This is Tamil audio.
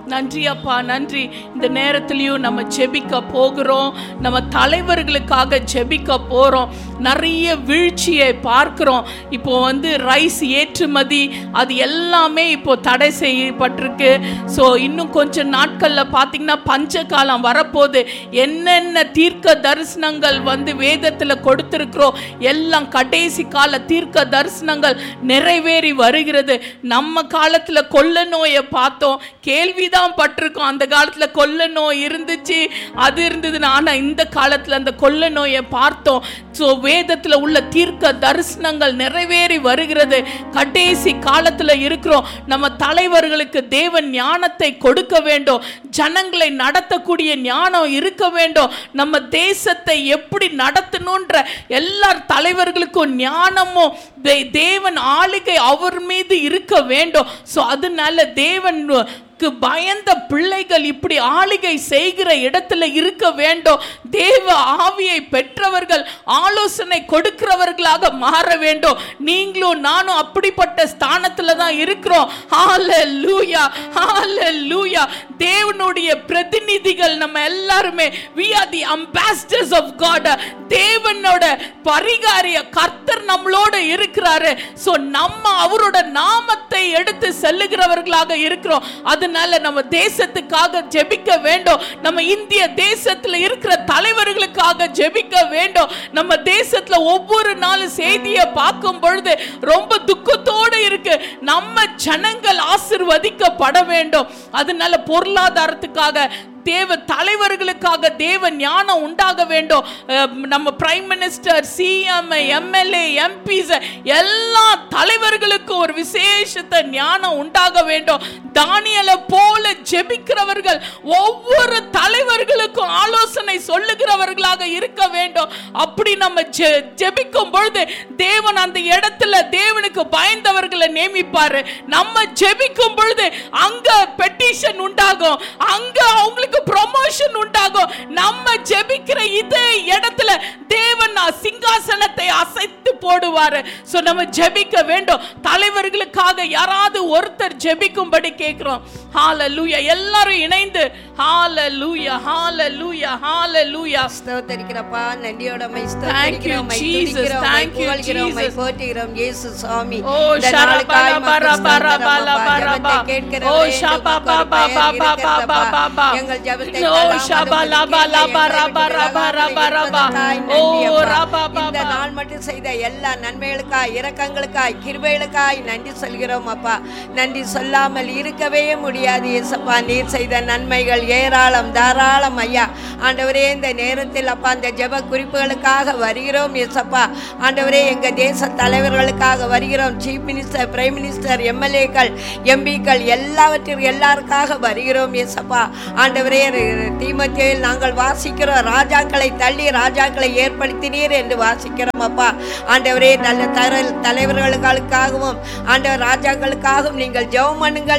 நன்றி அப்பா நன்றி இந்த நேரத்திலையும் நம்ம ஜெபிக்க போகிறோம் நம்ம தலைவர்களுக்காக ஜெபிக்க போறோம் நிறைய வீழ்ச்சியை பார்க்கிறோம் இப்போ வந்து ரைஸ் ஏற்றுமதி அது எல்லாமே இப்போ தடை செய்யப்பட்டிருக்கு ஸோ இன்னும் கொஞ்ச நாட்கள்ல பார்த்தீங்கன்னா பஞ்ச காலம் வரப்போகுது என்னென்ன தீர்க்க தரிசனங்கள் வந்து வேதத்துல கொடுத்திருக்கிறோம் எல்லாம் கடைசி கால தீர்க்க தரிசனங்கள் நிறைவேறி வருகிறது நம்ம காலத்துல கொள்ள நோயை பார்த்தோம் கேள்விதான் பட்டிருக்கோம் அந்த காலத்துல கொள்ள நோய் இருந்துச்சு அது இருந்ததுன்னு ஆனா இந்த காலத்துல அந்த கொள்ள நோயை பார்த்தோம் ஸோ வேதத்துல உள்ள தீர்க்க தரிசனங்கள் நிறைவேறி வருகிறது கடைசி காலத்துல இருக்கிறோம் நம்ம தலைவர்களுக்கு தேவன் ஞானத்தை கொடுக்க வேண்டும் ஜனங்களை நடத்தக்கூடிய ஞானம் இருக்க வேண்டும் நம்ம தேசத்தை எப்படி நடத்தணுன்ற எல்லா தலைவர்களுக்கும் ஞானமும் தே- தேவன் ஆளுகை அவர் மீது இருக்க வேண்டும் ஸோ அதனால தேவன் க்கு பயந்த பிள்ளைகள் இப்படி ஆளுகை செய்கிற இடத்துல இருக்க வேண்டும் தேவ ஆவியை பெற்றவர்கள் ஆலோசனை கொடுக்கிறவர்களாக மாற வேண்டும் நீங்களும் நானும் அப்படிப்பட்ட ஸ்தானத்துல தான் இருக்கிறோம் ஹalleluya ஹalleluya தேவனுடைய பிரதிநிதிகள் நம்ம எல்லாருமே we are the ambassadors of god தேவனோட பரிகாரிய கர்த்தர் நம்மளோட இருக்கிறாரு சோ நம்ம அவரோட நாமத்தை எடுத்து செல்லுகிறவர்களாக இருக்கிறோம் அதனால நம்ம தேசத்துக்காக ஜெபிக்க வேண்டும் நம்ம இந்திய தேசத்துல இருக்கிற தலைவர்களுக்காக ஜெபிக்க வேண்டும் நம்ம தேசத்துல ஒவ்வொரு நாளும் செய்தியை பார்க்கும் பொழுது ரொம்ப துக்கத்தோட இருக்கு நம்ம ஜனங்கள் ஆசிர்வதிக்கப்பட வேண்டும் அதனால பொருளாதாரத்துக்காக தேவ தலைவர்களுக்காக தேவ ஞானம் உண்டாக வேண்டும் அஹ் நம்ம prime minister CM MLA MPs எல்லா தலைவர்களுக்கும் ஒரு விசேஷத்த ஞானம் உண்டாக வேண்டும் தானியலை போல ஜெபிக்கிறவர்கள் ஒவ்வொரு தலைவர்களுக்கும் ஆலோசனை சொல்லுகிறவர்களாக இருக்க வேண்டும் அப்படி நம்ம ஜெ- ஜெபிக்கும் பொழுது தேவன் அந்த இடத்துல தேவனுக்கு பயந்தவர்களை நியமிப்பாரு நம்ம ஜெபிக்கும் பொழுது அங்க பெட்டிஷன் உண்டாகும் அங்க அவங்களுக்கு ப்ரொமோஷன் உண்டாகும் நம்ம ஜெபிக்கிற இதே இடத்துல தேவன் சிங்காசனத்தை அசைத்து போடுவாரு சோ நம்ம ஜெபிக்க வேண்டும் தலைவர்களுக்காக யாராவது ஒருத்தர் ஜெபிக்கும்படி கேட்கிறோம் ஹalleluya எல்லாரும் இணைந்து ஹalleluya ஹalleluya ஹalleluya ஸ்தோத்தரிக்கிறப்பா நன்றியோட மை Thank you, ஸ்தோத்தரிக்கிறோம் மை Jesus. துதிக்கிறோம் மை Thank you, புகழ்கிறோம் மை Jesus. போற்றுகிறோம் இயேசு சுவாமி ஓ இந்த ஷரபா நாளுக்காய் லபா உமக்கு ரபா ரபா ஸ்தோத்திரம் லபா அப்பா. லபா ஜெபத்தை கேட்கிற ஓ வேண்டுகோளுக்கு ஷபா ஒரு பா பா பெயர் பா பா பா இருக்கிறதப்பா. பா பா எங்கள் ஜெபத்தை ஓ தள்ளாமல் ஷபா உமது லபா கீழே லபா எங்கள் ரபா ரபா ரபா ரபா ரபா இருப்பதற்காய் ஓ நன்றி அப்பா. ரபா பா இந்த பா நாள் மட்டும் செய்த எல்லா நன்மைகளுக்காய் இரக்கங்களுக்காய் கிருபைகளுக்காய் நன்றி சொல்கிறோம் அப்பா நன்றி சொல்லாமல் இருக்கவே முடியாது இயேசப்பா நீர் செய்த நன்மைகள் ஏராளம் தாராளம் ஐயா ஆண்டவரே இந்த நேரத்தில் அப்பா அந்த ஜெப குறிப்புகளுக்காக வருகிறோம் இயேசப்பா ஆண்டவரே எங்க தேச தலைவர்களுக்காக வருகிறோம் சீஃப் மினிஸ்டர் பிரைம் மினிஸ்டர் எம்எல்ஏக்கள் எம்பிக்கள் எல்லாவற்றிற்கும் எல்லாருக்காக வருகிறோம் இயேசப்பா ஆண்டவரே தீமத்தியில் நாங்கள் வாசிக்கிறோம் ராஜாக்களை தள்ளி ராஜாக்களை ஏற்படுத்தினீர் என்று வாசிக்கிறோம் அப்பா ஆண்டவரே நல்ல தர தலைவர்களுக்காகவும் ஆண்டவர் ராஜாக்களுக்காகவும் நீங்கள் ஜெபம் பண்ணுங்கள்